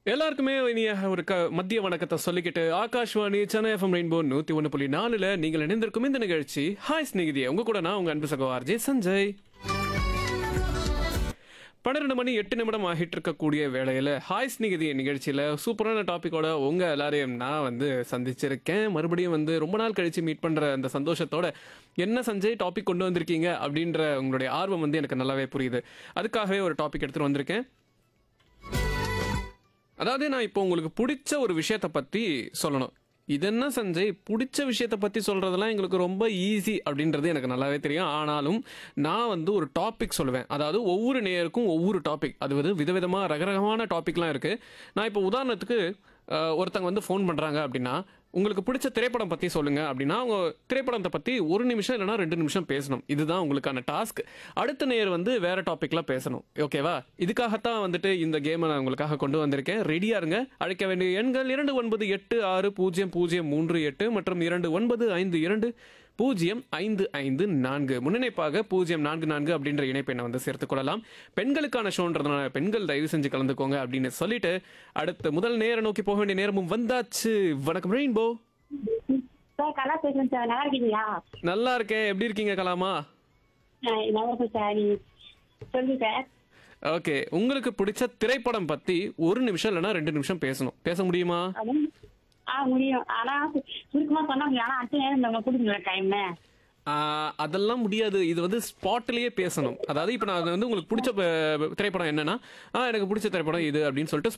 எல்லாருக்குமே இனிய ஒரு க மத்திய வணக்கத்தை சொல்லிக்கிட்டு ஆகாஷ்வாணி சென்னை எஃப்எம் ரெயின்போ நூத்தி ஒன்று புள்ளி நாலுல நீங்கள் இணைந்திருக்கும் இந்த நிகழ்ச்சி ஹாய் ஸ்நேகிதியே உங்க கூட நான் உங்க அன்பு சகோ ஆர்ஜே சஞ்சய் பன்னிரெண்டு மணி எட்டு நிமிடம் ஆகிட்டு இருக்கக்கூடிய வேளையில ஹாய் ஸ்நேகிதிய நிகழ்ச்சியில சூப்பரான டாபிக்கோட உங்க எல்லாரையும் நான் வந்து சந்திச்சிருக்கேன் மறுபடியும் வந்து ரொம்ப நாள் கழிச்சு மீட் பண்ற அந்த சந்தோஷத்தோட என்ன சஞ்சய் டாபிக் கொண்டு வந்திருக்கீங்க அப்படின்ற உங்களுடைய ஆர்வம் வந்து எனக்கு நல்லாவே புரியுது அதுக்காகவே ஒரு டாபிக் எடுத்துட்டு வந்திருக்கேன் அதாவது நான் இப்போ உங்களுக்கு பிடிச்ச ஒரு விஷயத்தை பற்றி சொல்லணும் இது என்ன சஞ்சய் பிடிச்ச விஷயத்தை பற்றி சொல்கிறதெல்லாம் எங்களுக்கு ரொம்ப ஈஸி அப்படின்றது எனக்கு நல்லாவே தெரியும் ஆனாலும் நான் வந்து ஒரு டாபிக் சொல்லுவேன் அதாவது ஒவ்வொரு நேயருக்கும் ஒவ்வொரு டாபிக் அது வந்து விதவிதமாக ரகரகமான டாபிக்லாம் இருக்குது நான் இப்போ உதாரணத்துக்கு அஹ், ஒருத்தங்க வந்து ஃபோன் பண்ணுறாங்க அப்படின்னா உங்களுக்கு பிடிச்ச திரைப்படம் பற்றி சொல்லுங்கள் அப்படின்னா அவங்க திரைப்படத்தை பற்றி ஒரு நிமிஷம் இல்லைனா ரெண்டு நிமிஷம் பேசணும் இதுதான் உங்களுக்கான டாஸ்க் அடுத்த நேர் வந்து வேற டாபிக்ல பேசணும் ஓகேவா இதுக்காகத்தான் வந்துட்டு இந்த கேமை நான் உங்களுக்காக கொண்டு வந்திருக்கேன் ரெடியா இருங்க அழைக்க வேண்டிய எண்கள் இரண்டு ஒன்பது எட்டு ஆறு பூஜ்ஜியம் பூஜ்ஜியம் மூன்று எட்டு மற்றும் இரண்டு ஒன்பது ஐந்து இரண்டு பூஜ்ஜியம் ஐந்து ஐந்து நான்கு முன்னிணைப்பாக பூஜ்ஜியம் நான்கு நான்கு அப்படின்ற இணைப்பெண்ணை வந்து சேர்த்துக் கொள்ளலாம் பெண்களுக்கான ஷோன்றதுனால பெண்கள் தயவு செஞ்சு கலந்துக்கோங்க அப்படின்னு சொல்லிட்டு அடுத்த முதல் நேரம் நோக்கி போக வேண்டிய நேரமும் வந்தாச்சு வணக்கம் ரெயின்போ சார் கலா பேசுறேன் சார் நல்லா இருக்கீங்களா நல்லா இருக்கேன் எப்படி இருக்கீங்க கலாமா அஹ் நல்லா இருக்கும் சார் நீ சொல்லுங்க சார் ஓகே உங்களுக்கு பிடிச்ச திரைப்படம் பத்தி ஒரு நிமிஷம் இல்லைன்னா ரெண்டு நிமிஷம் பேசணும் பேச முடியுமா அதுவும் ஆ முடியும் ஆனா சுருக்கமா சொன்னா முடியும் ஆனா அடுத்த நேரம் நம்ம கொடுங்க டைம் ஆஹ், அதெல்லாம் முடியாது இது வந்து ஸ்பாட்லயே பேசணும் அதாவது இப்போ நான் வந்து உங்களுக்கு பிடிச்ச ப- திரைப்படம் என்னன்னா ஆ எனக்கு பிடிச்ச திரைப்படம் இது அப்படின்னு சொல்லிட்டு